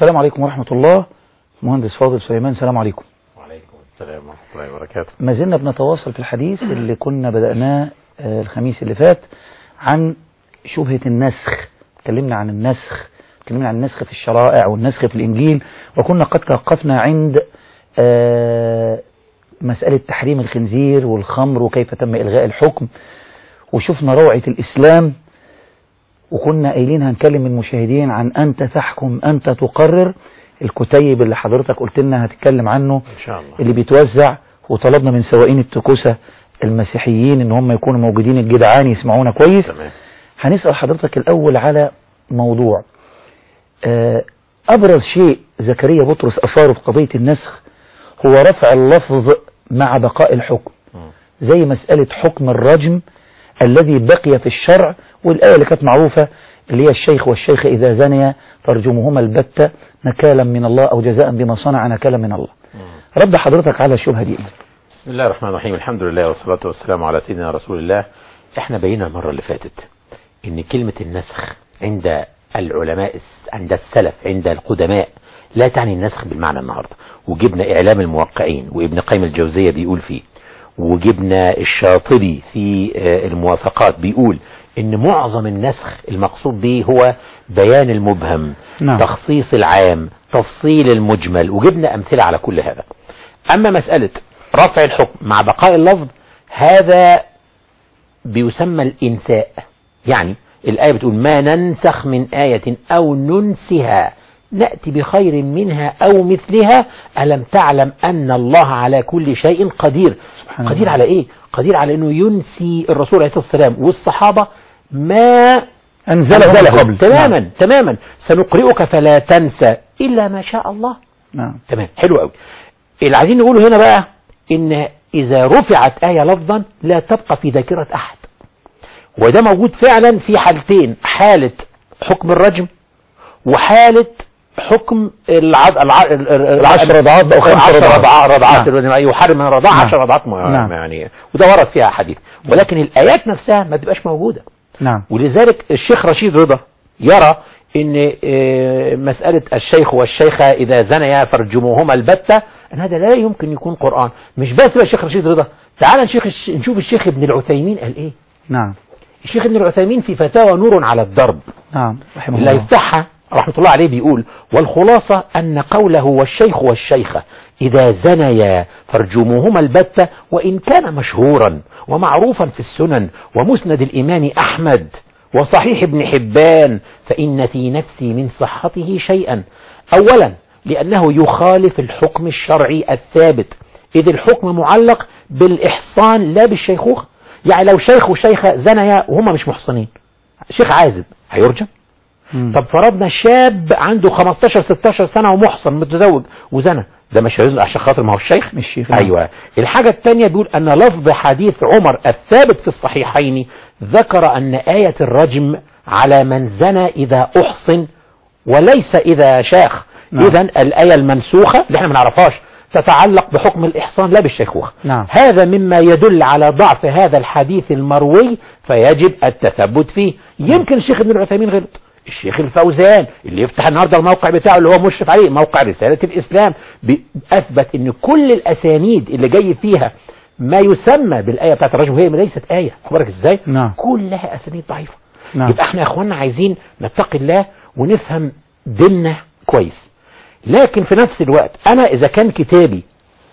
السلام عليكم ورحمة الله مهندس فاضل سليمان السلام عليكم وعليكم السلام ورحمة الله وبركاته ما زلنا بنتواصل في الحديث اللي كنا بدأناه آه، الخميس اللي فات عن شبهة النسخ اتكلمنا عن النسخ اتكلمنا عن النسخ في الشرائع والنسخ في الإنجيل وكنا قد توقفنا عند آه، مسألة تحريم الخنزير والخمر وكيف تم إلغاء الحكم وشفنا روعة الإسلام وكنا قايلين هنكلم المشاهدين عن أنت تحكم أنت تقرر الكتيب اللي حضرتك قلت لنا هتتكلم عنه إن شاء الله اللي بيتوزع وطلبنا من سواقين التكوسة المسيحيين ان هم يكونوا موجودين الجدعان يسمعونا كويس تمام هنسأل حضرتك الأول على موضوع آه، أبرز شيء زكريا بطرس أثاره في قضية النسخ هو رفع اللفظ مع بقاء الحكم مم. زي مسألة حكم الرجم الذي بقي في الشرع والآية اللي كانت معروفة اللي هي الشيخ والشيخة إذا زنيا فارجمهما البتة نكالا من الله أو جزاء بما صنع نكالا من الله مم. رد حضرتك على الشبهة دي إيه؟ بسم الله الرحمن الرحيم الحمد لله والصلاة والسلام على سيدنا رسول الله احنا بينا المرة اللي فاتت ان كلمة النسخ عند العلماء عند السلف عند القدماء لا تعني النسخ بالمعنى النهاردة وجبنا اعلام الموقعين وابن قيم الجوزية بيقول فيه وجبنا الشاطبي في آه، الموافقات بيقول ان معظم النسخ المقصود به هو بيان المبهم نعم. تخصيص العام تفصيل المجمل وجبنا امثلة على كل هذا اما مسألة رفع الحكم مع بقاء اللفظ هذا بيسمى الانساء يعني الآية بتقول ما ننسخ من آية أو ننسها نأتي بخير منها أو مثلها ألم تعلم أن الله على كل شيء قدير سبحان قدير الله. على إيه قدير على أنه ينسي الرسول عليه الصلاة والسلام والصحابة ما أنزله أنزله قبل تماما نعم. تماما سنقرئك فلا تنسى إلا ما شاء الله نعم تمام حلو قوي اللي عايزين نقوله هنا بقى ان اذا رفعت آية لفظا لا تبقى في ذاكرة احد وده موجود فعلا في حالتين حالة حكم الرجم وحالة حكم العض... الع... ال- ال- العشر رضعات أو خمس عشر رضعات. رضعات رضعات نعم. يحرم من الرضاعة نعم. عشر رضعات م- نعم. يعني وده ورد فيها حديث ولكن الآيات نفسها ما تبقاش موجودة نعم ولذلك الشيخ رشيد رضا يرى ان آه، مسألة الشيخ والشيخة اذا زنيا فارجموهما البتة ان هذا لا يمكن يكون قرآن مش بس بقى الشيخ رشيد رضا تعال نشيخ الش... نشوف الشيخ ابن العثيمين قال ايه نعم الشيخ ابن العثيمين في فتاوى نور على الضرب نعم رحمه اللي الله يفتحها رحمة الله عليه بيقول والخلاصة أن قوله والشيخ والشيخة إذا زنيا فارجموهما البتة وإن كان مشهورا ومعروفا في السنن ومسند الإمام أحمد وصحيح ابن حبان فإن في نفسي من صحته شيئا أولا لأنه يخالف الحكم الشرعي الثابت إذ الحكم معلق بالإحصان لا بالشيخوخة يعني لو شيخ وشيخة زنيا وهما مش محصنين شيخ عازب هيرجم مم. طب فرضنا شاب عنده 15 16 سنة ومحصن متزوج وزنى ده مش هيزنق عشان خاطر ما هو الشيخ مش شيخ، نعم. ايوه الحاجة الثانية بيقول ان لفظ حديث عمر الثابت في الصحيحين ذكر ان آية الرجم على من زنى اذا احصن وليس اذا شاخ نعم. اذا الآية المنسوخة اللي احنا ما نعرفهاش تتعلق بحكم الإحصان لا بالشيخوخة نعم. هذا مما يدل على ضعف هذا الحديث المروي فيجب التثبت فيه يمكن الشيخ ابن العثيمين غلط الشيخ الفوزان اللي يفتح النهارده الموقع بتاعه اللي هو مشرف عليه موقع رسالة الإسلام بي- أثبت ان كل الأسانيد اللي جاي فيها ما يسمى بالآية بتاعت الرجل وهي ليست آية أخبرك ازاي نعم. كلها أسانيد ضعيفة نعم. يبقى احنا يا اخوانا عايزين نتقي الله ونفهم ديننا كويس لكن في نفس الوقت انا اذا كان كتابي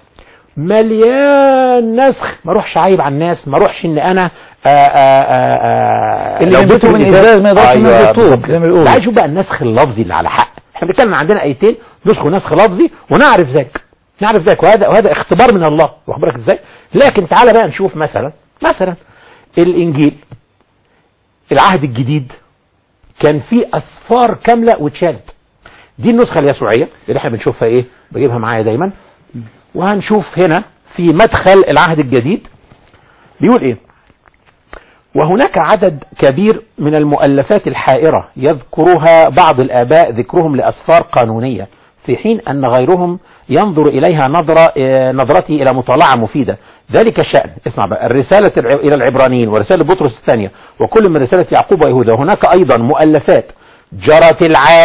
مليان نسخ ما اروحش عايب على الناس ما اروحش ان انا آآ آآ آآ اللي لو ينبته بيته من إزاز ما يقدرش من أيوة الطوب، بالظبط. زي ما بيقولوا. لا شوف بقى النسخ اللفظي اللي على حق احنا بنتكلم عندنا ايتين نسخوا نسخ لفظي ونعرف ذلك نعرف ذلك وهذا وهذا اختبار من الله واخد بالك ازاي لكن تعالى بقى نشوف مثلا مثلا الانجيل العهد الجديد كان فيه أسفار كاملة واتشالت دي النسخة اليسوعية اللي احنا بنشوفها ايه بجيبها معايا دايما وهنشوف هنا في مدخل العهد الجديد بيقول ايه وهناك عدد كبير من المؤلفات الحائرة يذكرها بعض الآباء ذكرهم لأسفار قانونية في حين أن غيرهم ينظر إليها نظرة آه، نظرته إلى مطالعة مفيدة ذلك الشأن اسمع بقى الرسالة الع- إلى العبرانيين ورسالة بطرس الثانية وكل من رسالة يعقوب ويهوذا وهناك أيضا مؤلفات جرت العادة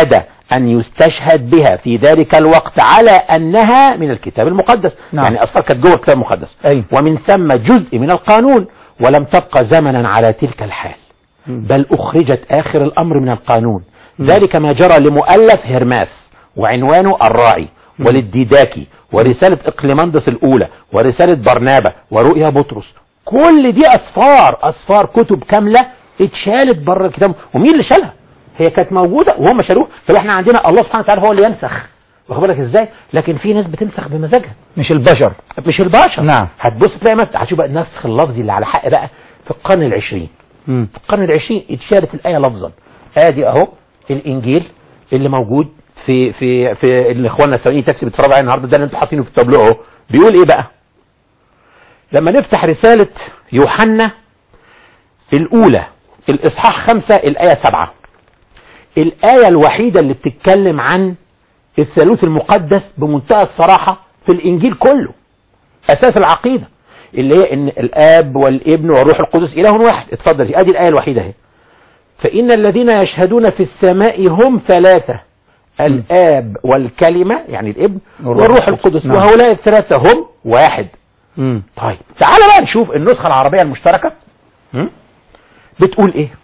أن يستشهد بها في ذلك الوقت على أنها من الكتاب المقدس نعم. يعني أصلا كانت جوه الكتاب المقدس أي. ومن ثم جزء من القانون ولم تبقى زمنا على تلك الحال بل أخرجت آخر الأمر من القانون ذلك ما جرى لمؤلف هرماس وعنوانه الراعي وللديداكي ورسالة إقليمندس الأولى ورسالة برنابة ورؤيا بطرس كل دي أصفار أصفار كتب كاملة اتشالت بره الكتاب ومين اللي شالها هي كانت موجودة وهم شالوها طب احنا عندنا الله سبحانه وتعالى هو اللي ينسخ واخد بالك ازاي لكن في ناس بتنسخ بمزاجها مش البشر مش البشر نعم. هتبص تلاقي مثلا هتشوف بقى النسخ اللفظي اللي على حق بقى في القرن العشرين مم. في القرن العشرين اتشالت الآية لفظا ادي اهو الانجيل اللي موجود في في في اللي اخواننا السواقين تاكسي بيتفرجوا عليه النهارده ده اللي انتوا حاطينه في التابلو اهو بيقول ايه بقى لما نفتح رسالة يوحنا الاولى الاصحاح خمسة الاية سبعة الآية الوحيدة اللي بتتكلم عن الثالوث المقدس بمنتهى الصراحة في الإنجيل كله أساس العقيدة اللي هي إن الآب والابن والروح القدس إله واحد اتفضل ادي الآية الوحيدة اهي فإن الذين يشهدون في السماء هم ثلاثة الآب والكلمة يعني الابن والروح والروح القدس. القدس نعم. وهؤلاء الثلاثة هم واحد مم. طيب تعال بقى نشوف النسخة العربية المشتركة م? بتقول ايه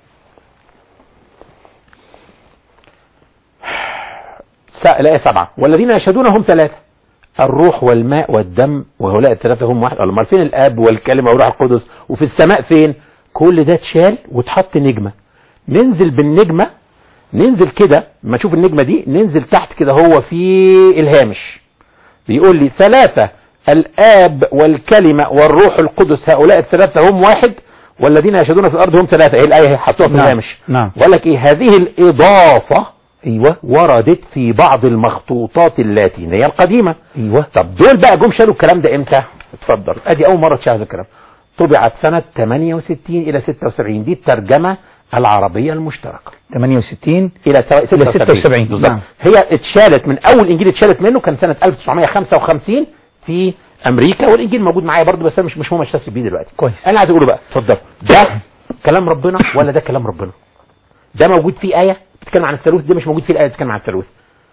س- الآية سبعة والذين يشهدون هم ثلاثة الروح والماء والدم وهؤلاء الثلاثة هم واحد امال فين الآب والكلمة والروح القدس وفي السماء فين كل ده اتشال واتحط نجمة ننزل بالنجمة ننزل كده ما اشوف النجمة دي ننزل تحت كده هو في الهامش بيقول لي ثلاثة الآب والكلمة والروح القدس هؤلاء الثلاثة هم واحد والذين يشهدون في الأرض هم ثلاثة ايه الآية حطوها في نعم. الهامش نعم. وقال لك ايه هذه الإضافة ايوه وردت في بعض المخطوطات اللاتينية القديمة ايوه طب دول بقى جم شالوا الكلام ده امتى اتفضل ادي اول مرة تشاهد الكلام طبعت سنة 68 الى 76 دي الترجمة العربية المشتركة 68 الى 76, 76 بالظبط نعم. هي اتشالت من اول انجيل اتشالت منه كان سنة 1955 في امريكا والانجيل موجود معايا برضه بس انا مش مش هو مش بيه دلوقتي كويس. انا عايز اقوله بقى اتفضل ده كلام ربنا ولا ده كلام ربنا ده موجود فيه آية بتتكلم عن الثالوث ده مش موجود فيه الآية بتتكلم عن الثالوث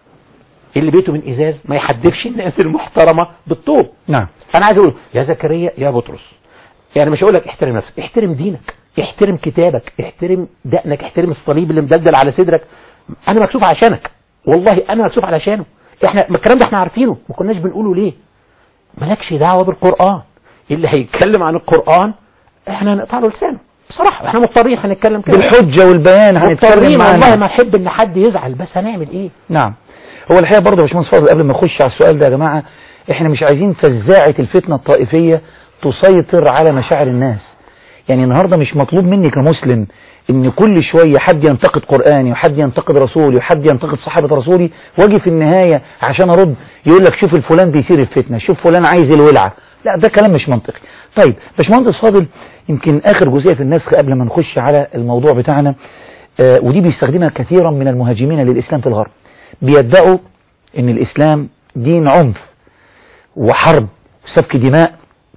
اللي بيته من إزاز ما يحدفش الناس المحترمة بالطوب نعم فأنا عايز أقول يا زكريا يا بطرس يعني مش هقول لك احترم نفسك احترم دينك احترم كتابك احترم دقنك احترم الصليب اللي مدلدل على صدرك انا مكسوف عشانك والله انا مكسوف علشانه احنا ما الكلام ده احنا عارفينه ما كناش بنقوله ليه مالكش دعوة بالقرآن اللي هيتكلم عن القرآن احنا هنقطع له لسانه بصراحة احنا مضطرين هنتكلم كده بالحجة والبيان هنتكلم مضطرين والله معانا ما احب ان حد يزعل بس هنعمل ايه نعم هو الحقيقة برضه يا باشمهندس فاضل قبل ما نخش على السؤال ده يا جماعة احنا مش عايزين فزاعة الفتنة الطائفية تسيطر على مشاعر الناس يعني النهاردة مش مطلوب مني كمسلم ان كل شوية حد ينتقد قرآني وحد ينتقد رسولي وحد ينتقد صحابة رسولي واجي في النهاية عشان ارد يقول لك شوف الفلان بيثير الفتنة شوف فلان عايز الولعة لا ده كلام مش منطقي طيب باشمهندس فاضل يمكن اخر جزئية في النسخ قبل ما نخش على الموضوع بتاعنا آه ودي بيستخدمها كثيرا من المهاجمين للإسلام في الغرب بيدعوا ان الإسلام دين عنف وحرب وسفك دماء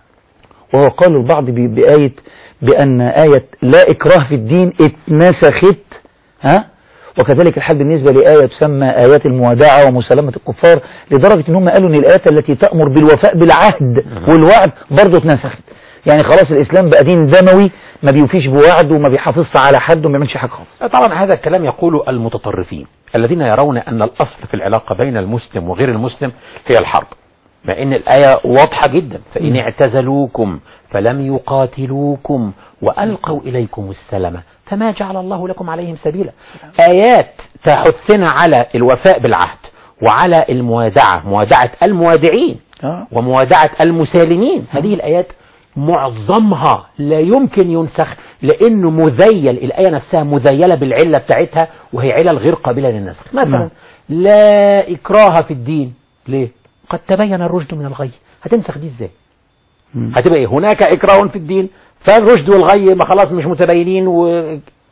وهو قال البعض ب- بآية بأن آية لا إكراه في الدين اتنسخت ها وكذلك الحال بالنسبة لآية تسمى آيات الموادعة ومسالمة الكفار لدرجة ان هم قالوا ان الآيات التي تأمر بالوفاء بالعهد والوعد برضه اتنسخت يعني خلاص الإسلام بقى دين دموي ما بيوفيش بوعد وما بيحافظش على حد وما بيعملش حاجة خالص طبعا هذا الكلام يقول المتطرفين الذين يرون أن الأصل في العلاقة بين المسلم وغير المسلم هي الحرب مع أن الآية واضحة جدا فإن اعتزلوكم فلم يقاتلوكم وألقوا إليكم السلام فما جعل الله لكم عليهم سبيلا آيات تحثنا على الوفاء بالعهد وعلى الموادعة موادعة الموادعين آه. وموادعة المسالمين هذه الآيات معظمها لا يمكن ينسخ لأنه مذيل الآية نفسها مذيلة بالعلة بتاعتها وهي علل غير قابلة للنسخ نعم. مثلا لا إكراه في الدين ليه؟ قد تبين الرشد من الغي هتنسخ دي ازاي؟ مم. هتبقى ايه هناك إكراه في الدين فالرشد والغي ما خلاص مش متبينين و...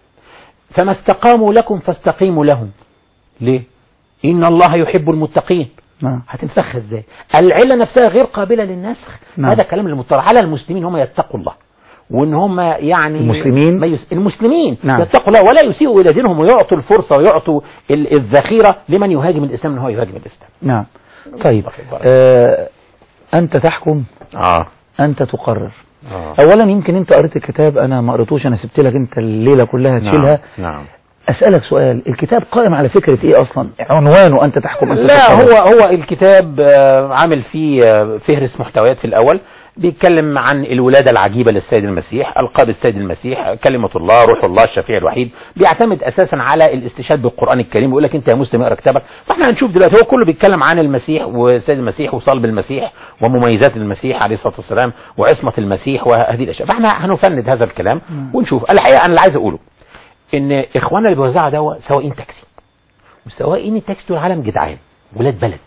فما استقاموا لكم فاستقيموا لهم ليه؟ إن الله يحب المتقين نعم هتنسخها ازاي العلة نفسها غير قابلة للنسخ نعم. هذا كلام المضطر على المسلمين هم يتقوا الله وان هم يعني المسلمين؟ ما يس... المسلمين نعم. يتقوا الله ولا يسيئوا الى دينهم ويعطوا الفرصه ويعطوا ال- الذخيره لمن يهاجم الاسلام ان هو يهاجم الاسلام نعم طيب واخد بالك. آه أنت تحكم اه أنت تقرر اه أولا يمكن أنت قريت الكتاب أنا ما قريتوش أنا سبت لك أنت الليلة كلها تشيلها نعم أسألك سؤال الكتاب قائم على فكرة إيه أصلا عنوانه أنت تحكم أنت لا تقرر. هو هو الكتاب آه، عامل فيه آه، فهرس محتويات في الأول بيتكلم عن الولادة العجيبة للسيد المسيح ألقاب السيد المسيح كلمة الله روح الله الشفيع الوحيد بيعتمد أساسا على الاستشهاد بالقرآن الكريم ويقول لك أنت يا مسلم اقرأ كتابك فاحنا هنشوف دلوقتي هو كله بيتكلم عن المسيح والسيد المسيح وصلب المسيح ومميزات المسيح عليه الصلاة والسلام وعصمة المسيح وهذه الأشياء فاحنا هنفند هذا الكلام ونشوف الحقيقة أنا اللي عايز أقوله إن إخواننا اللي بيوزعوا دواء سواقين تاكسي وسواقين التاكسي دول عالم جدعان ولاد بلد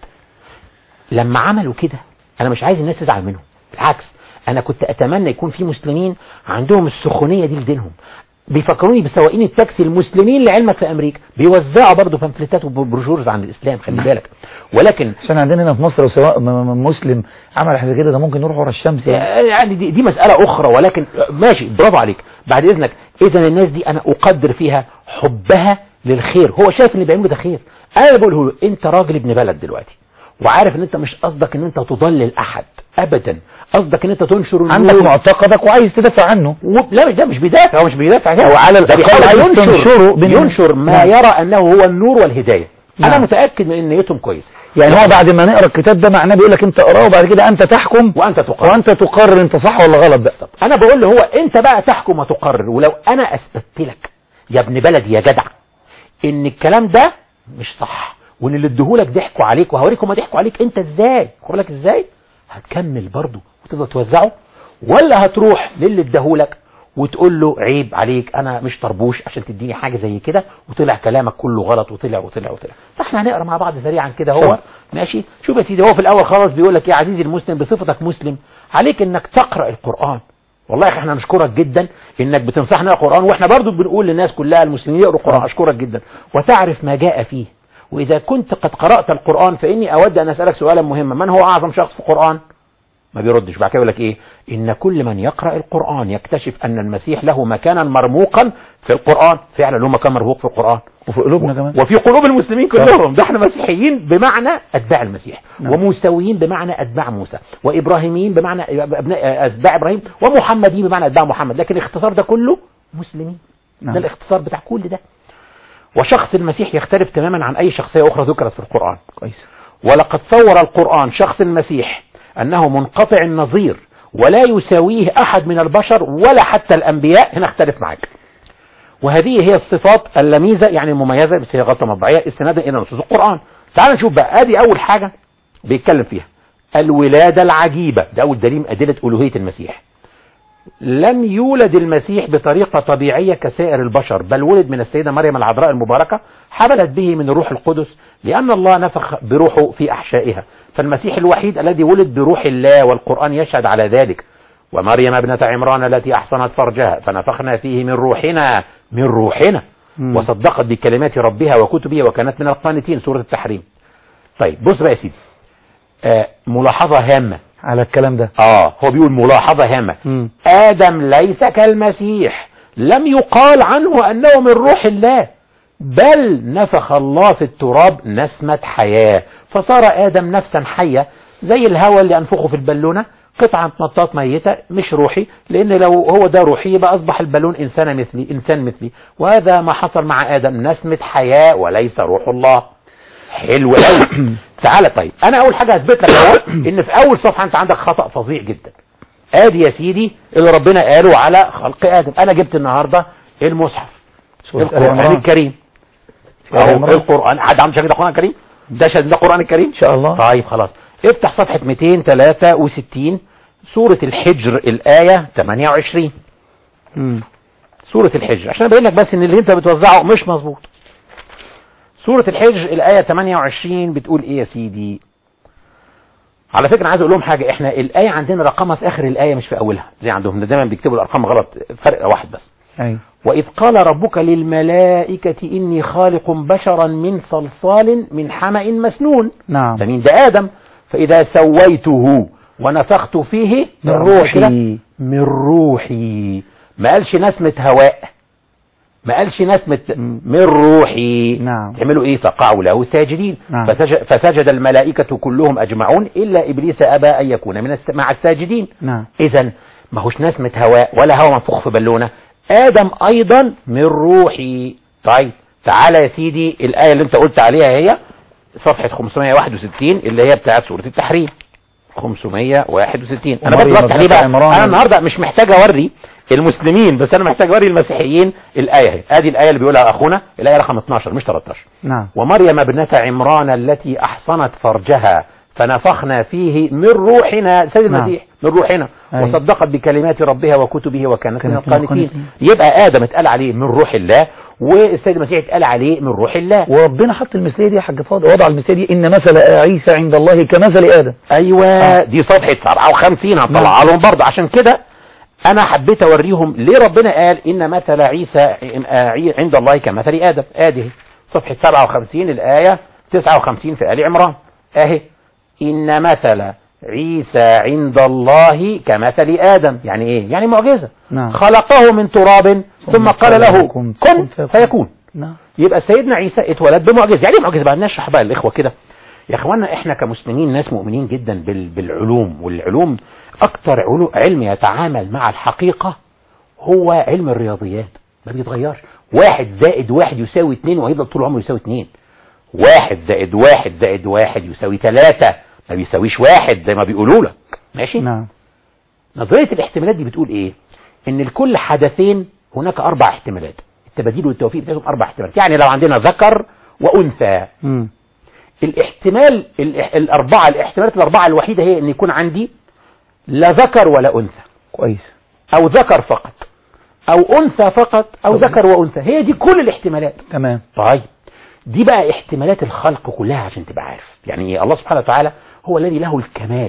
لما عملوا كده انا مش عايز الناس تزعل منهم بالعكس انا كنت اتمنى يكون في مسلمين عندهم السخونيه دي لدينهم بيفكروني بسواقين التاكسي المسلمين لعلمك في امريكا بيوزعوا برضه بامفلتات وبروشورز عن الاسلام خلي بالك ولكن عشان عندنا هنا في مصر سواء م- م- مسلم عمل حاجة كده ده ممكن يروح ورا الشمس يعني يعني دي, دي مسألة أخرى ولكن ماشي برافو عليك بعد إذنك إذا الناس دي أنا أقدر فيها حبها للخير هو شايف اللي بيعمله ده خير أنا اللي بقوله له أنت راجل ابن بلد دلوقتي وعارف ان انت مش قصدك ان انت تضلل احد ابدا قصدك ان انت تنشر عندك النور. معتقدك وعايز تدافع عنه و... لا مش ده مش بيدافع هو مش بيدافع هو على ده الأقل بيحاول عايز ينشر تنشره بين- ينشر ما نعم. يرى انه هو النور والهدايه انا نعم. متاكد من ان نيتهم كويس يعني هو بعد ما نقرا الكتاب ده معناه بيقول لك انت اقراه وبعد كده انت تحكم وانت تقرر وانت تقرر انت صح ولا غلط بقى انا بقول له هو انت بقى تحكم وتقرر ولو انا اثبتت لك يا ابن بلدي يا جدع ان الكلام ده مش صح وان اللي اديهولك ضحكوا عليك وهوريك هما ضحكوا عليك انت ازاي خد بالك ازاي هتكمل برضه وتفضل توزعه ولا هتروح للي اداهولك وتقول له عيب عليك انا مش طربوش عشان تديني حاجه زي كده وطلع كلامك كله غلط وطلع وطلع وطلع فاحنا هنقرا مع بعض سريعا كده هو شوف. ماشي شوف يا سيدي هو في الاول خالص بيقول لك يا عزيزي المسلم بصفتك مسلم عليك انك تقرا القران والله يا اخي احنا نشكرك جدا انك بتنصحنا القران واحنا برضو بنقول للناس كلها المسلمين يقروا القران اشكرك جدا وتعرف ما جاء فيه واذا كنت قد قرات القران فاني اود ان اسالك سؤالا مهما من هو اعظم شخص في القران ما بيردش بعد كده يقول لك ايه ان كل من يقرا القران يكتشف ان المسيح له مكانا مرموقا في القران فعلا له مكان مرموق في القران وفي قلوبنا كمان وفي قلوب المسلمين كلهم ده احنا مسيحيين بمعنى اتباع المسيح نعم. وموسويين بمعنى اتباع موسى وابراهيميين بمعنى ابناء اتباع ابراهيم ومحمديين بمعنى اتباع محمد لكن الاختصار ده كله مسلمين نعم. ده الاختصار بتاع كل ده وشخص المسيح يختلف تماما عن اي شخصيه اخرى ذكرت في القران كويس ولقد صور القرآن شخص المسيح أنه منقطع النظير ولا يساويه أحد من البشر ولا حتى الأنبياء هنا اختلف معك وهذه هي الصفات اللميزة يعني المميزة بس هي غلطة مطبعية استنادا إلى نصوص القرآن تعال نشوف بقى ادي أول حاجة بيتكلم فيها الولادة العجيبة ده أول دليل من أدلة ألوهية المسيح لم يولد المسيح بطريقة طبيعية كسائر البشر بل ولد من السيدة مريم العذراء المباركة حملت به من الروح القدس لأن الله نفخ بروحه في أحشائها فالمسيح الوحيد الذي ولد بروح الله والقرآن يشهد على ذلك ومريم ابنة عمران التي أحصنت فرجها فنفخنا فيه من روحنا من روحنا مم. وصدقت بكلمات ربها وكتبه وكانت من القانتين سورة التحريم طيب بص بقى يا سيدي آه ملاحظة هامة على الكلام ده اه هو بيقول ملاحظة هامة مم. آدم ليس كالمسيح لم يقال عنه أنه من روح الله بل نفخ الله في التراب نسمة حياة فصار آدم نفسا حية زي الهواء اللي أنفخه في البالونة قطعة مطاط ميتة مش روحي لأن لو هو ده روحي يبقى أصبح البالون إنسان مثلي إنسان مثلي وهذا ما حصل مع آدم نسمة حياة وليس روح الله حلو قوي تعالى طيب انا اول حاجه هثبت لك اهو ان في اول صفحه انت عندك خطا فظيع جدا ادي يا سيدي اللي ربنا قاله على خلق ادم انا جبت النهارده المصحف سورة آل القران عمران. الكريم آل اهو عمران. القران حد عنده شاهد القران الكريم ده شاهد ده القران الكريم ان شاء الله طيب خلاص افتح صفحه 263 سوره الحجر الايه 28 مم. سورة الحجر عشان ابين لك بس ان اللي انت بتوزعه مش مظبوط سورة الحجر الآية 28 بتقول ايه يا سيدي على فكرة عايز اقول لهم حاجة احنا الآية عندنا رقمها في اخر الآية مش في اولها زي عندهم ده دايما بيكتبوا الارقام غلط فرق واحد بس ايوه وإذ قال ربك للملائكة إني خالق بشرا من صلصال من حمأ مسنون نعم ده مين ده آدم فإذا سويته ونفخت فيه من روحي كده، روحي. من روحي ما قالش نسمة هواء ما قالش نسمة مم. من روحي نعم. تعملوا ايه فقعوا له ساجدين نعم. فسجد, فسجد الملائكة كلهم اجمعون الا ابليس ابى ان يكون من الس... مع الساجدين نعم اذا ما هوش نسمة هواء ولا هواء منفوخ في بالونة ادم ايضا من روحي طيب تعالى يا سيدي الايه اللي انت قلت عليها هي صفحة 561 اللي هي بتاعت سورة التحريم 561 انا ومريم بس بفتح ليه ابنة بقى عمران. انا النهارده مش محتاج اوري المسلمين بس انا محتاج اوري المسيحيين الايه اهي ادي الايه اللي بيقولها اخونا الايه رقم 12 مش 13 نعم ومريم ابنة عمران التي أحصنت فرجها فنفخنا فيه من روحنا سيد نعم. المسيح من روحنا أي. وصدقت بكلمات ربها وكتبه وكانت من كانت من القانتين القانتين. يبقى آدم اتقال عليه من روح الله والسيد المسيح اتقال عليه من روح الله وربنا حط المثلية دي يا حاج فاضل وضع المثلية دي إن مثل عيسى عند الله كمثل آدم ايوه آه. دي صفحة 57 هطلعها نعم. لهم برضه عشان كده انا حبيت اوريهم ليه ربنا قال ان مثل عيسى آه، عند الله كمثل ادم ادي صفحة 57 الايه 59 في ال عمران اهي ان مثل عيسى عند الله كمثل ادم يعني ايه يعني معجزة نعم. خلقه من تراب ثم قال له كن كن فيكون. فيكون نعم يبقى سيدنا عيسى اتولد بمعجزه يعني ايه معجزه بقى نشرح بقى الاخوه كده يا اخوانا احنا كمسلمين ناس مؤمنين جدا بال- بالعلوم والعلوم اكتر علو علم يتعامل مع الحقيقه هو علم الرياضيات ما بيتغيرش واحد زائد واحد يساوي اتنين وهيفضل طول عمره يساوي اتنين واحد زائد واحد زائد واحد يساوي ثلاثة ما بيساويش واحد زي ما بيقولوا لك ماشي نعم نظرية الاحتمالات دي بتقول ايه ان لكل حدثين هناك اربع احتمالات التباديل والتوفيق بتاعتهم اربع احتمالات يعني لو عندنا ذكر وانثى مم. الاحتمال الإح- الاربعه الاحتمالات الاربعه الوحيده هي ان يكون عندي لا ذكر ولا انثى كويس او ذكر فقط او انثى فقط او ذكر وانثى هي دي كل الاحتمالات تمام طيب دي بقى احتمالات الخلق كلها عشان تبقى عارف يعني ايه الله سبحانه وتعالى هو الذي له الكمال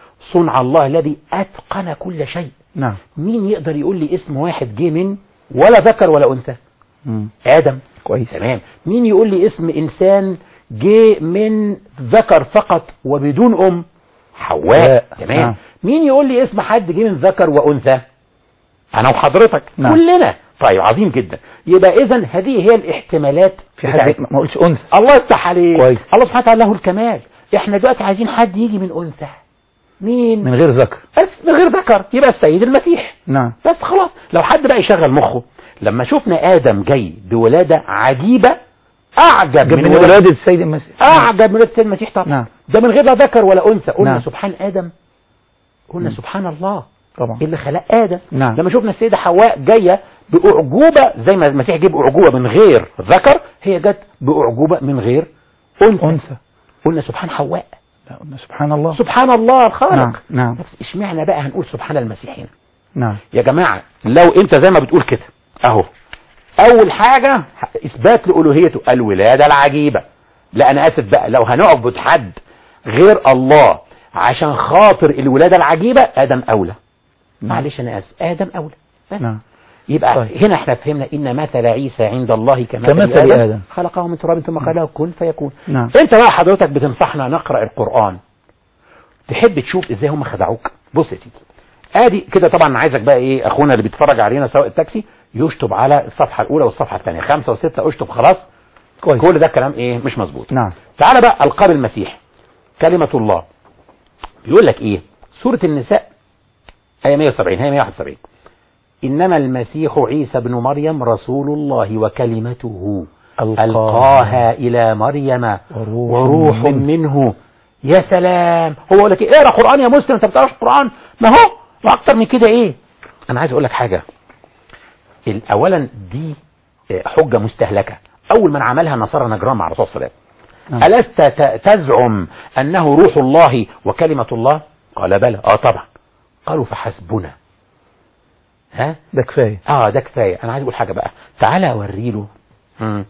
صنع الله الذي اتقن كل شيء نعم مين يقدر يقول لي اسم واحد جه من ولا ذكر ولا انثى مم. ادم كويس تمام مين يقول لي اسم انسان جه من ذكر فقط وبدون ام حواء حواء. تمام نعم. مين يقول لي اسم حد جه من ذكر وانثى انا وحضرتك نعم. كلنا طيب عظيم جدا يبقى اذا هذه هي الاحتمالات في بتاعت- حد ما قلتش أنثى الله يفتح عليك كويس. الله سبحانه وتعالى له الكمال احنا دلوقتي عايزين حد يجي من انثى مين من غير ذكر بس من غير ذكر يبقى السيد المسيح نعم بس خلاص لو حد بقى يشغل مخه لما شفنا آدم جاي بولادة عجيبة أعجب جاب من من ولادة ولادة السيد المسيح أعجب من ولادة السيد المسيح طبعا نعم. ده من غير لا ذكر ولا أنثى قلنا نعم. سبحان آدم قلنا سبحان الله طبعا اللي خلق آدم نعم. لما شفنا السيدة حواء جاية بأعجوبة زي ما المسيح جيب أعجوبة من غير ذكر هي جت بأعجوبة من غير أنثى أنثى قلنا سبحان حواء لا قلنا سبحان الله سبحان الله الخالق نعم نعم بس اشمعنى بقى هنقول سبحان المسيح هنا نعم يا جماعة لو انت زي ما بتقول كده اهو اول حاجة اثبات لالوهيته الولادة العجيبة لا انا اسف بقى لو هنعبد حد غير الله عشان خاطر الولادة العجيبة ادم اولى معلش انا اسف ادم اولى بس نعم يبقى طيب. هنا احنا فهمنا ان مثل عيسى عند الله كمثل, كمثل آدم, آدم. خلقه من تراب ثم قال له كن فيكون نعم انت بقى حضرتك بتنصحنا نقرأ القرآن تحب تشوف ازاي هم خدعوك بص يا سيدي ادي كده طبعا عايزك بقى ايه اخونا اللي بيتفرج علينا سواء التاكسي يشطب على الصفحة الاولى والصفحة الثانية خمسة وستة اشطب خلاص كويس كل ده كلام ايه مش مظبوط نعم تعالى بقى القاب المسيح كلمة الله بيقول لك ايه سورة النساء آية 170 هي 171 إنما المسيح عيسى بن مريم رسول الله وكلمته ألقاها ألقاها إلى مريم وروح وروح منه. منه يا سلام هو يقول لك ايه اقرا قرآن يا مسلم انت بتقراش قرآن ما هو واكتر من كده ايه انا عايز اقول لك حاجة ال- اولا دي آه، حجة مستهلكة اول من عملها نصارى نجران مع الرسول صلى الله عليه نعم. وسلم ألست ت- تزعم أنه روح الله وكلمة الله قال بلى آه طبعا قالوا فحسبنا ها ده كفاية اه ده كفاية انا عايز اقول حاجة بقى تعالى اوري له مم.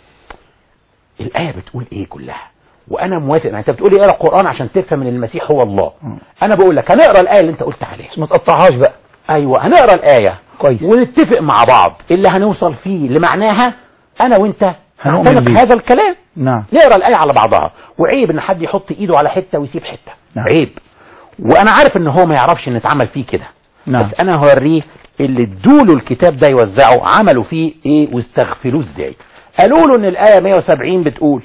الآية بتقول ايه كلها وانا موافق يعني انت بتقول لي اقرا القرآن عشان تفهم ان المسيح هو الله مم. انا بقول لك هنقرا الآية اللي انت قلت عليها بس ما تقطعهاش بقى ايوه هنقرا الآية كويس ونتفق مع بعض اللي هنوصل فيه لمعناها انا وانت هنؤمن هنعتنق بيه. هذا الكلام نعم نقرا الآية على بعضها وعيب ان حد يحط ايده على حتة ويسيب حتة نعم. عيب وانا عارف ان هو ما يعرفش ان اتعمل فيه كده نعم. بس انا هوريه اللي ادوله الكتاب ده يوزعه عملوا فيه ايه واستغفلوه ازاي قالوا له ان الايه 170 بتقول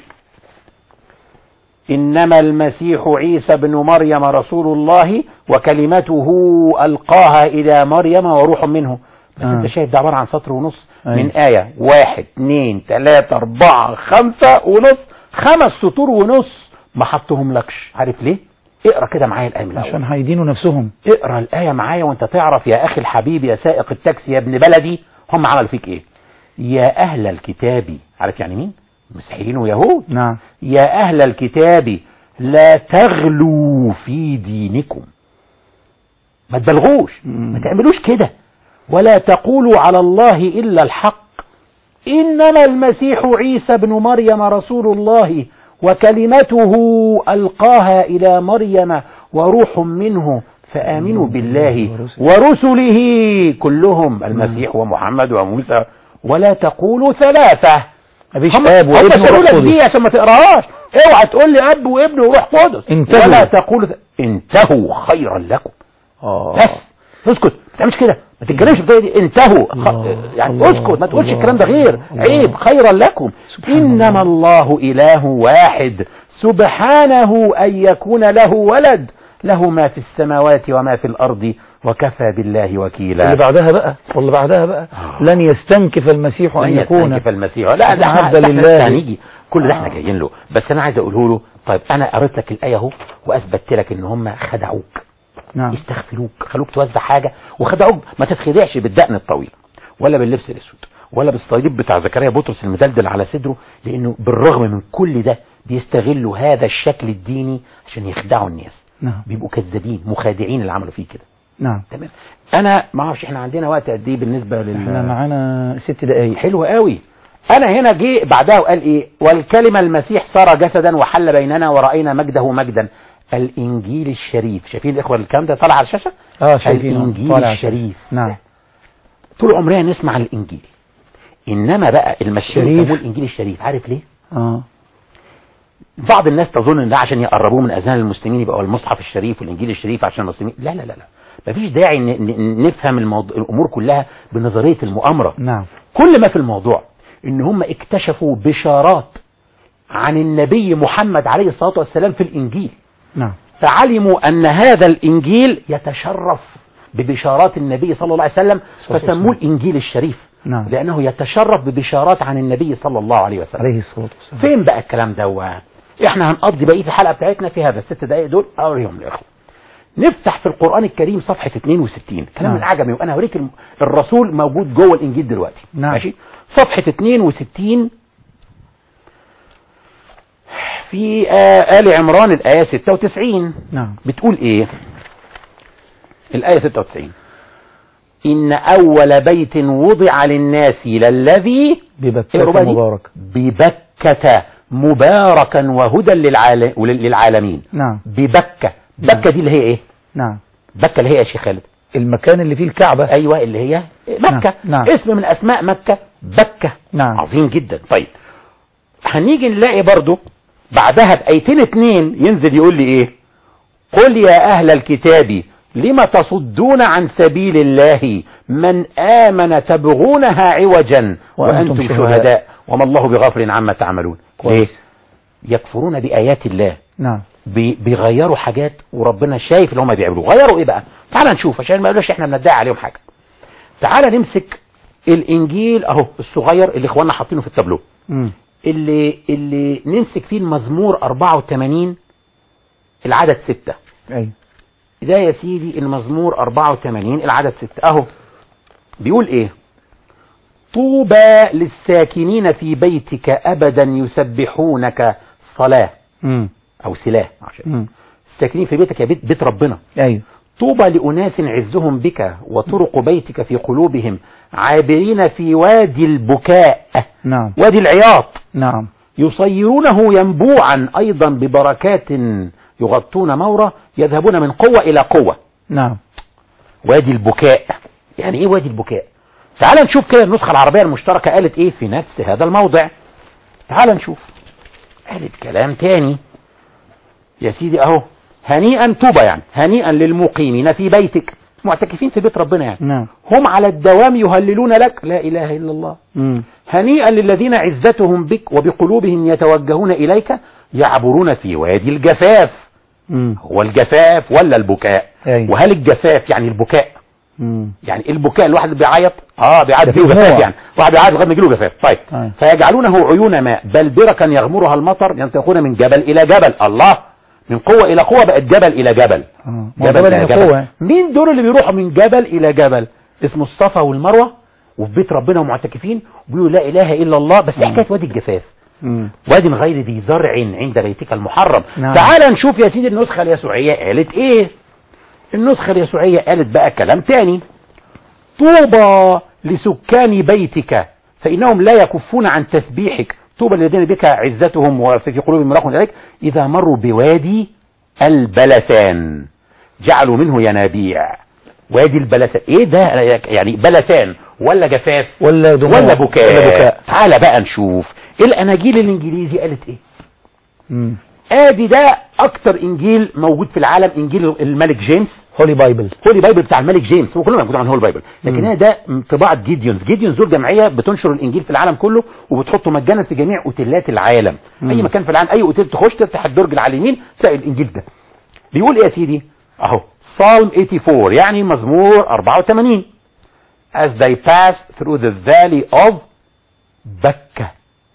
انما المسيح عيسى بن مريم رسول الله وكلمته القاها الى مريم وروح منه بس آه. انت شايف ده عباره عن سطر ونص أيوة. من ايه واحد اتنين تلاته اربعه خمسه ونص خمس سطور ونص ما حطهم لكش عارف ليه اقرا كده معايا الايه من الأول. عشان هيدينوا نفسهم اقرا الآية معايا وانت تعرف يا أخي الحبيب يا سائق التاكسي يا ابن بلدي هم عملوا فيك ايه يا أهل الكتاب عارف يعني مين مسيحيين ويهود نعم يا أهل الكتاب لا تغلوا في دينكم ما تبلغوش ما تعملوش كده ولا تقولوا على الله إلا الحق إنما المسيح عيسى بن مريم رسول الله وكلمته ألقاها إلى مريم وروح منه فآمنوا بالله ورسله كلهم المسيح ومحمد وموسى ولا تقولوا ثلاثة مفيش هم اب هم وابن شالوا وروح لك دي قدس عشان ما تقراهاش اوعى تقول لي اب وابن وروح قدس انتهوا. ولا تقولوا ذ- انتهوا خيرا لكم اه بس اسكت ما تعملش كده ما تتكلمش بالطريقه دي انتهوا خ... الله، يعني الله، اسكت ما تقولش الله، الكلام ده غير الله. عيب خيرا لكم سبحان انما الله اله واحد سبحانه ان يكون له ولد له ما في السماوات وما في الارض وكفى بالله اللي وكيلا بعدها بقى واللي بعدها بقى لن يستنكف المسيح ان لن يكون يستنكف المسيح لا ده احنا عبد ده احنا لله. لسه هنيجي كل ده احنا آه. جايين له بس انا عايز اقوله له طيب انا قريت لك الايه اهو واثبتت لك ان هم خدعوك نعم يستغفلوك خلوك توزع حاجة وخدعوك ما تتخدعش بالدقن الطويل ولا باللبس الاسود ولا بالصليب بتاع زكريا بطرس المدلدل على صدره لانه بالرغم من كل ده بيستغلوا هذا الشكل الديني عشان يخدعوا الناس نعم بيبقوا كذابين مخادعين اللي عملوا فيه كده نعم تمام انا ما اعرفش احنا عندنا وقت قد ايه بالنسبه احنا لل معانا ست دقايق حلو قوي انا هنا جه بعدها وقال ايه والكلمه المسيح صار جسدا وحل بيننا وراينا مجده مجدا الانجيل الشريف شايفين الاخوه الكلام ده طالع على الشاشه اه شايفين الانجيل طالع. الشريف نعم طول عمرنا نسمع الانجيل انما بقى المسيحيين الشريف. يسموه الانجيل الشريف عارف ليه اه بعض الناس تظن ان ده عشان يقربوه من اذهان المسلمين يبقى هو المصحف الشريف والانجيل الشريف عشان المسلمين لا لا لا لا مفيش داعي ن- ن- نفهم الموضوع الامور كلها بنظريه المؤامره نعم كل ما في الموضوع ان هم اكتشفوا بشارات عن النبي محمد عليه الصلاه والسلام في الانجيل نعم فعلموا أن هذا الإنجيل يتشرف ببشارات النبي صلى الله عليه وسلم صلى الله عليه فسموه الإنجيل الشريف نعم لأنه يتشرف ببشارات عن النبي صلى الله عليه وسلم عليه الصلاة والسلام فين بقى الكلام ده احنا هنقضي بقية الحلقة بتاعتنا في هذا الست دقايق دول أوريهم لإخوة نفتح في القرآن الكريم صفحة 62 كلام نعم. من عجمي وأنا هوريك الم- الرسول موجود جوه الإنجيل دلوقتي نعم. ماشي صفحة 62 في آه آل عمران الآية 96 نعم بتقول ايه الآية 96 إن أول بيت وضع للناس للذي ببكة اقروا بقى دي. مبارك ببكة مباركا وهدى للعال... للعالمين نعم ببكة بكة دي اللي هي ايه نعم بكة اللي هي يا شيخ خالد المكان اللي فيه الكعبة ايوه اللي هي مكة نعم. اسم من اسماء مكة بكة نعم عظيم جدا طيب هنيجي نلاقي برضو بعدها بأيتين اتنين ينزل يقول لي ايه قل يا اهل الكتاب لم تصدون عن سبيل الله من آمن تبغونها عوجا وأنتم وأنتم شهداء. شهداء وما الله بغافل عما تعملون ليه كويس. يكفرون بآيات الله نعم بي- بيغيروا حاجات وربنا شايف اللي هم بيعملوه غيروا ايه بقى تعال نشوف عشان ما يقولوش احنا بندعي عليهم حاجه تعال نمسك الانجيل اهو الصغير اللي اخواننا حاطينه في التابلو مم. اللي اللي نمسك فيه المزمور 84 العدد 6 ايوه ده يا سيدي المزمور 84 العدد 6 اهو بيقول ايه طوبى للساكنين في بيتك ابدا يسبحونك صلاه مم. او سلاه عشان مم. الساكنين في بيتك يا بيت بيت ربنا ايوه طوبى لأناس عزهم بك وطرق بيتك في قلوبهم عابرين في وادي البكاء نعم وادي العياط نعم يصيرونه ينبوعا أيضا ببركات يغطون مورة يذهبون من قوة إلى قوة نعم وادي البكاء يعني إيه وادي البكاء تعال نشوف كده النسخة العربية المشتركة قالت إيه في نفس هذا الموضع تعال نشوف قالت كلام تاني يا سيدي أهو هنيئا طوبى يعني هنيئا للمقيمين في بيتك معتكفين في بيت ربنا يعني نعم هم على الدوام يهللون لك لا إله إلا الله مم. هنيئا للذين عزتهم بك وبقلوبهم يتوجهون إليك يعبرون في وادي الجفاف مم. هو الجفاف ولا البكاء أيوة. وهل الجفاف يعني البكاء مم. يعني البكاء الواحد اللي بيعيط اه بيعيط ده فيه في جفاف دموع. يعني واحد بيعيط لغايه ما يجيله جفاف طيب أيوة. فيجعلونه عيون ماء بل بركا يغمرها المطر ينتقون من جبل الى جبل الله من قوه الى قوه بقت جبل الى جبل آه. ما هو جبل إلى يعني قوة مين دول اللي بيروحوا من جبل الى جبل اسمه الصفا والمروه وفي بيت ربنا ومعتكفين وبيقولوا لا اله الا الله بس إيه حكايه وادي الجفاف مم. وادي غير ذي زرع عند بيتك المحرم نعم. تعال نشوف يا سيدي النسخة اليسوعية قالت ايه النسخة اليسوعية قالت بقى كلام تاني طوبى لسكان بيتك فإنهم لا يكفون عن تسبيحك طوبى الذين بك عزتهم وفي قلوبهم مراق إليك إذا مروا بوادي البلسان جعلوا منه ينابيع وادي البلسان ايه ده يعني بلسان ولا جفاف ولا دموع ولا بكاء, ولا بكاء تعال بقى نشوف الاناجيل الانجليزي قالت ايه مم. ادي ده اكتر انجيل موجود في العالم انجيل الملك جيمس هولي بايبل هولي بايبل بتاع الملك جيمس هو كله موجود عن هولي بايبل لكن مم. هنا ده طباعه جيديونز جيديونز دول جمعيه بتنشر الانجيل في العالم كله وبتحطه مجانا في جميع اوتيلات العالم مم. اي مكان في العالم اي اوتيل تخش تفتح الدرج اللي على اليمين تلاقي الانجيل ده بيقول ايه يا سيدي اهو Psalm 84 يعني مزمور 84 as they pass through the valley of بكة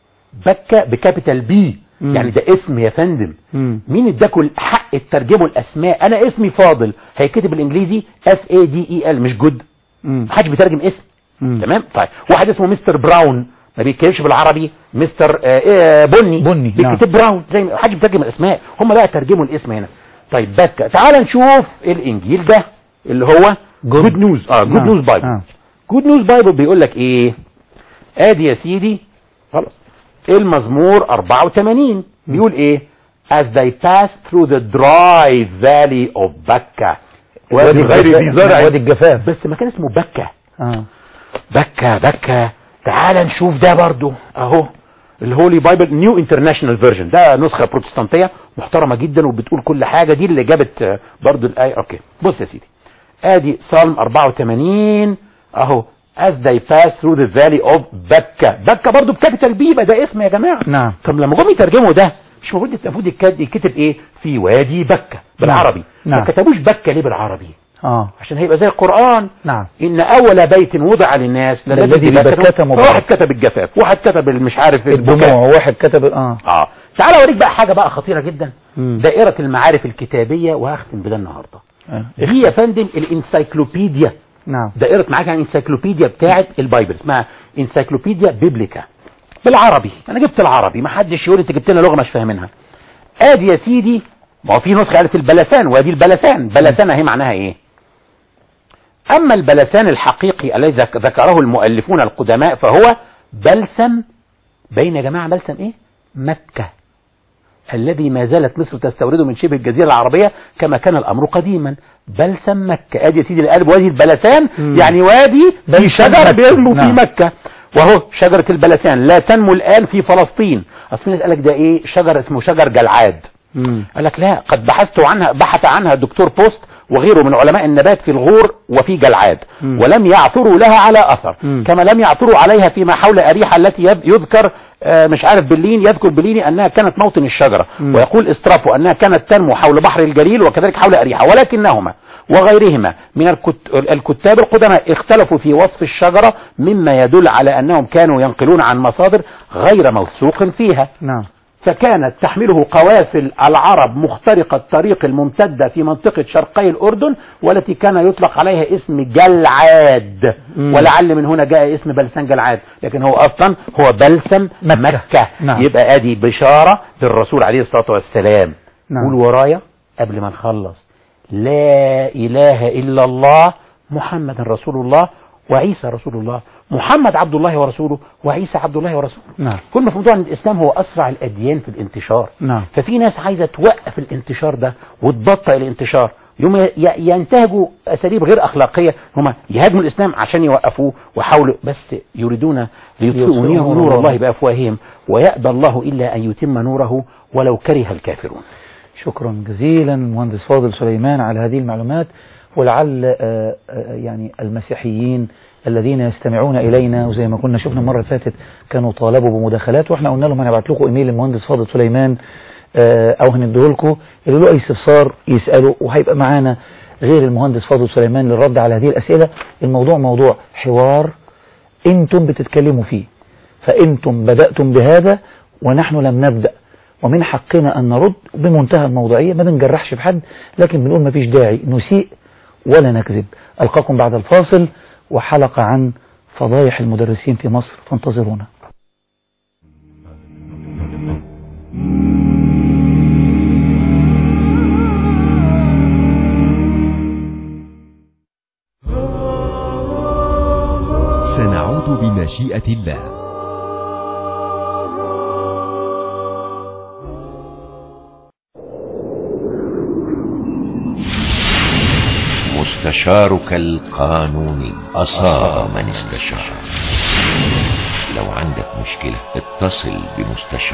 بكة بكابيتال بي مم. يعني ده اسم يا فندم مم. مين اداكوا الحق تترجموا الاسماء انا اسمي فاضل هيكتب بالانجليزي اف اي دي اي ال مش جود مم. محدش بيترجم اسم مم. تمام طيب واحد اسمه مستر براون ما بيتكلمش بالعربي مستر آه آه بني بني، نعم. بيكتب براون زي ما حدش بيترجم الاسماء هم بقى ترجموا الاسم هنا طيب بكة تعال نشوف الانجيل ده اللي هو Good. جود نيوز اه جود نعم. نيوز بايبل آه. جود نيوز بايبل بيقول لك ايه ادي يا سيدي خلاص المزمور 84 بيقول ايه as they pass through the dry valley of بكة وادي غير ذي الجفاف. زرع وادي الجفاف بس مكان اسمه بكة اه بكة بكة تعال نشوف ده برضو اهو الهولي بايبل نيو انترناشونال فيرجن ده نسخة بروتستانتية محترمة جدا وبتقول كل حاجة دي اللي جابت آه، برضو الآية اوكي بص يا سيدي ادي صالم 84 اهو as they pass through the valley of بكة بكة برضو بكابيتال بي يبقى ده اسم يا جماعة نعم طب لما جم يترجموا ده مش المفروض المفروض يتكتب يتكتب ايه في وادي بكة بالعربي نعم. ما كتبوش بكة ليه بالعربي اه عشان هيبقى زي القرآن نعم ان اول بيت وضع للناس الذي ببكة مبارك. واحد كتب الجفاف واحد كتب مش عارف الدموع البكاء واحد كتب اه اه تعال اوريك بقى حاجه بقى خطيره جدا مم. دائره المعارف الكتابيه وهختم بده النهارده آه. دي يا فندم الانسايكلوبيديا نعم دائره معاك يعني انسايكلوبيديا بتاعه البايبل اسمها انسايكلوبيديا بيبليكا بالعربي انا جبت العربي ما حدش يقول انت جبت لنا لغه مش فاهمينها ادي يا سيدي ما هو في نسخه قالت البلسان وادي البلسان بلسان اهي معناها ايه اما البلسان الحقيقي الذي ذك- ذكره المؤلفون القدماء فهو بلسم بين يا جماعه بلسم ايه مكه الذي ما زالت مصر تستورده من شبه الجزيرة العربية كما كان الأمر قديما بلسم مكة ادي يا سيدي القلب وادي البلسان مم. يعني وادي في بلسم شجر مكة. بينمو في نعم. مكة وهو شجرة البلسان لا تنمو الآن في فلسطين أصل في ناس قال لك ده إيه شجر اسمه شجر جلعاد مم. قال لك لا قد بحثت عنها بحث عنها الدكتور بوست وغيره من علماء النبات في الغور وفي جلعاد مم. ولم يعثروا لها على أثر مم. كما لم يعثروا عليها فيما حول أريحة التي يذ- يذكر آه، مش عارف بلين يذكر بليني أنها كانت موطن الشجرة مم. ويقول استرافو أنها كانت تنمو حول بحر الجليل وكذلك حول أريحة ولكنهما وغيرهما من الكت- الكتاب القدماء اختلفوا في وصف الشجرة مما يدل على أنهم كانوا ينقلون عن مصادر غير موثوق فيها نعم فكانت تحمله قوافل العرب مخترقة الطريق الممتدة في منطقة شرقي الأردن والتي كان يطلق عليها اسم جلعاد مم. ولعل من هنا جاء اسم بلسان جلعاد لكن هو أصلا هو بلسم مكة. مكة, مكة. نعم. يبقى ادي بشارة للرسول عليه الصلاة والسلام نعم. قول ورايا قبل ما نخلص لا إله إلا الله محمد رسول الله وعيسى رسول الله محمد عبد الله ورسوله وعيسى عبد الله ورسوله نعم كل ما في موضوع ان الاسلام هو اسرع الاديان في الانتشار نعم ففي ناس عايزه توقف الانتشار ده وتبطئ الانتشار يوم ي- ينتهجوا اساليب غير اخلاقيه هم يهاجموا الاسلام عشان يوقفوه وحاولوا بس يريدون ليطفئوا ليطفئوا نور نور نور الله. الله بافواههم ويأبى الله الا ان يتم نوره ولو كره الكافرون شكرا جزيلا مهندس فاضل سليمان على هذه المعلومات ولعل آه، آه، يعني المسيحيين الذين يستمعون إلينا وزي ما كنا شفنا المرة اللي فاتت كانوا طالبوا بمداخلات واحنا قلنا لهم هنبعت لكم ايميل المهندس فاضل سليمان آه، او هنديه لكم اللي له اي استفسار يسأله وهيبقى معانا غير المهندس فاضل سليمان للرد على هذه الأسئلة الموضوع موضوع حوار انتم بتتكلموا فيه فانتم بدأتم بهذا ونحن لم نبدأ ومن حقنا أن نرد بمنتهى الموضوعية ما بنجرحش بحد لكن بنقول ما فيش داعي نسيء ولا نكذب ألقاكم بعد الفاصل وحلقة عن فضايح المدرسين في مصر فانتظرونا سنعود بمشيئة الله مستشارك القانوني أصاب من استشار لو عندك مشكلة اتصل بمستشار